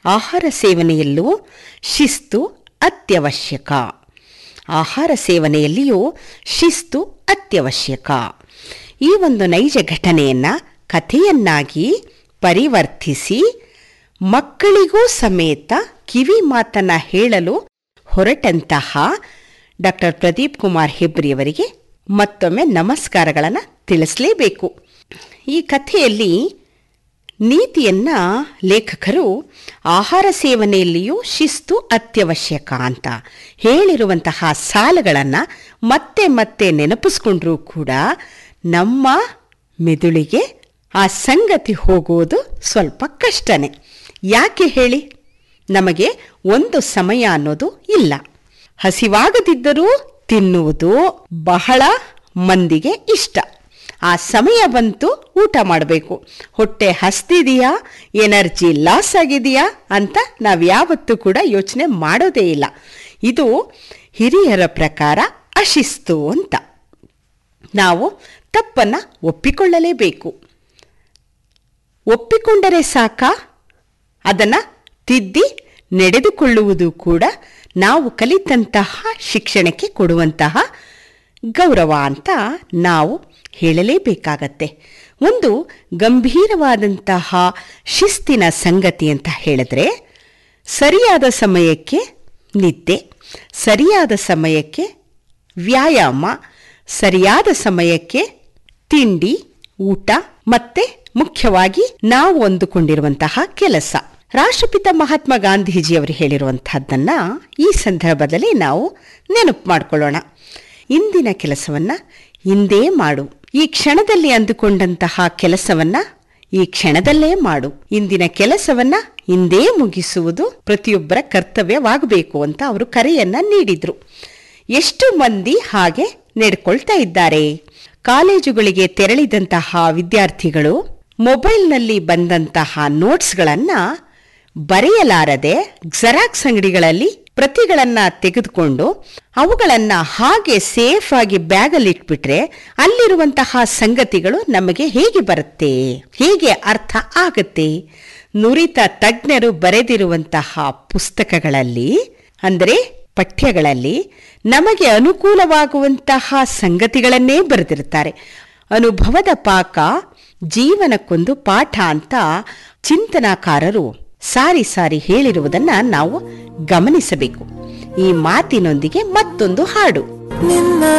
ಆಹಾರ ಸೇವನೆಯಲ್ಲೂ ಶಿಸ್ತು ಅತ್ಯವಶ್ಯಕ ಆಹಾರ ಸೇವನೆಯಲ್ಲಿಯೂ ಶಿಸ್ತು ಅತ್ಯವಶ್ಯಕ ಈ ಒಂದು ನೈಜ ಘಟನೆಯನ್ನ ಕಥೆಯನ್ನಾಗಿ ಪರಿವರ್ತಿಸಿ ಮಕ್ಕಳಿಗೂ ಸಮೇತ ಕಿವಿ ಮಾತನ್ನ ಹೇಳಲು ಹೊರಟಂತಹ ಡಾಕ್ಟರ್ ಪ್ರದೀಪ್ ಕುಮಾರ್ ಹೆಬ್ರಿಯವರಿಗೆ ಮತ್ತೊಮ್ಮೆ ನಮಸ್ಕಾರಗಳನ್ನು ತಿಳಿಸಲೇಬೇಕು ಈ ಕಥೆಯಲ್ಲಿ ನೀತಿಯನ್ನ ಲೇಖಕರು ಆಹಾರ ಸೇವನೆಯಲ್ಲಿಯೂ ಶಿಸ್ತು ಅತ್ಯವಶ್ಯಕ ಅಂತ ಹೇಳಿರುವಂತಹ ಸಾಲಗಳನ್ನು ಮತ್ತೆ ಮತ್ತೆ ನೆನಪಿಸ್ಕೊಂಡ್ರೂ ಕೂಡ ನಮ್ಮ ಮೆದುಳಿಗೆ ಆ ಸಂಗತಿ ಹೋಗುವುದು ಸ್ವಲ್ಪ ಕಷ್ಟನೇ ಯಾಕೆ ಹೇಳಿ ನಮಗೆ ಒಂದು ಸಮಯ ಅನ್ನೋದು ಇಲ್ಲ ಹಸಿವಾಗದಿದ್ದರೂ ತಿನ್ನುವುದು ಬಹಳ ಮಂದಿಗೆ ಇಷ್ಟ ಆ ಸಮಯ ಬಂತು ಊಟ ಮಾಡಬೇಕು ಹೊಟ್ಟೆ ಹಸ್ತಿದೆಯಾ ಎನರ್ಜಿ ಲಾಸ್ ಆಗಿದೆಯಾ ಅಂತ ನಾವು ಯಾವತ್ತೂ ಕೂಡ ಯೋಚನೆ ಮಾಡೋದೇ ಇಲ್ಲ ಇದು ಹಿರಿಯರ ಪ್ರಕಾರ ಅಶಿಸ್ತು ಅಂತ ನಾವು ತಪ್ಪನ್ನು ಒಪ್ಪಿಕೊಳ್ಳಲೇಬೇಕು ಒಪ್ಪಿಕೊಂಡರೆ ಸಾಕ ಅದನ್ನು ತಿದ್ದಿ ನಡೆದುಕೊಳ್ಳುವುದು ಕೂಡ ನಾವು ಕಲಿತಂತಹ ಶಿಕ್ಷಣಕ್ಕೆ ಕೊಡುವಂತಹ ಗೌರವ ಅಂತ ನಾವು ಹೇಳಲೇಬೇಕಾಗತ್ತೆ ಒಂದು ಗಂಭೀರವಾದಂತಹ ಶಿಸ್ತಿನ ಸಂಗತಿ ಅಂತ ಹೇಳಿದ್ರೆ ಸರಿಯಾದ ಸಮಯಕ್ಕೆ ನಿದ್ದೆ ಸರಿಯಾದ ಸಮಯಕ್ಕೆ ವ್ಯಾಯಾಮ ಸರಿಯಾದ ಸಮಯಕ್ಕೆ ತಿಂಡಿ ಊಟ ಮತ್ತೆ ಮುಖ್ಯವಾಗಿ ನಾವು ಅಂದುಕೊಂಡಿರುವಂತಹ ಕೆಲಸ ರಾಷ್ಟ್ರಪಿತ ಮಹಾತ್ಮ ಗಾಂಧೀಜಿಯವರು ಹೇಳಿರುವಂತಹದ್ದನ್ನ ಈ ಸಂದರ್ಭದಲ್ಲಿ ನಾವು ನೆನಪು ಮಾಡ್ಕೊಳ್ಳೋಣ ಇಂದಿನ ಕೆಲಸವನ್ನ ಇಂದೇ ಮಾಡು ಈ ಕ್ಷಣದಲ್ಲಿ ಅಂದುಕೊಂಡಂತಹ ಕೆಲಸವನ್ನ ಈ ಕ್ಷಣದಲ್ಲೇ ಮಾಡು ಇಂದಿನ ಕೆಲಸವನ್ನ ಇಂದೇ ಮುಗಿಸುವುದು ಪ್ರತಿಯೊಬ್ಬರ ಕರ್ತವ್ಯವಾಗಬೇಕು ಅಂತ ಅವರು ಕರೆಯನ್ನ ನೀಡಿದ್ರು ಎಷ್ಟು ಮಂದಿ ಹಾಗೆ ನಡ್ಕೊಳ್ತಾ ಇದ್ದಾರೆ ಕಾಲೇಜುಗಳಿಗೆ ತೆರಳಿದಂತಹ ವಿದ್ಯಾರ್ಥಿಗಳು ಮೊಬೈಲ್ನಲ್ಲಿ ಬಂದಂತಹ ನೋಟ್ಸ್ಗಳನ್ನ ಬರೆಯಲಾರದೆ ಜೆರಾಕ್ಸ್ ಅಂಗಡಿಗಳಲ್ಲಿ ಪ್ರತಿಗಳನ್ನ ತೆಗೆದುಕೊಂಡು ಅವುಗಳನ್ನ ಹಾಗೆ ಸೇಫ್ ಆಗಿ ಬ್ಯಾಗಲ್ಲಿ ಇಟ್ಬಿಟ್ರೆ ಅಲ್ಲಿರುವಂತಹ ಸಂಗತಿಗಳು ನಮಗೆ ಹೇಗೆ ಬರುತ್ತೆ ಹೇಗೆ ಅರ್ಥ ಆಗತ್ತೆ ನುರಿತ ತಜ್ಞರು ಬರೆದಿರುವಂತಹ ಪುಸ್ತಕಗಳಲ್ಲಿ ಅಂದರೆ ಪಠ್ಯಗಳಲ್ಲಿ ನಮಗೆ ಅನುಕೂಲವಾಗುವಂತಹ ಸಂಗತಿಗಳನ್ನೇ ಬರೆದಿರ್ತಾರೆ ಅನುಭವದ ಪಾಕ ಜೀವನಕ್ಕೊಂದು ಪಾಠ ಅಂತ ಚಿಂತನಾಕಾರರು ಸಾರಿ ಸಾರಿ ಹೇಳಿರುವುದನ್ನ ನಾವು ಗಮನಿಸಬೇಕು ಈ ಮಾತಿನೊಂದಿಗೆ ಮತ್ತೊಂದು ಹಾಡು ನಿನ್ನ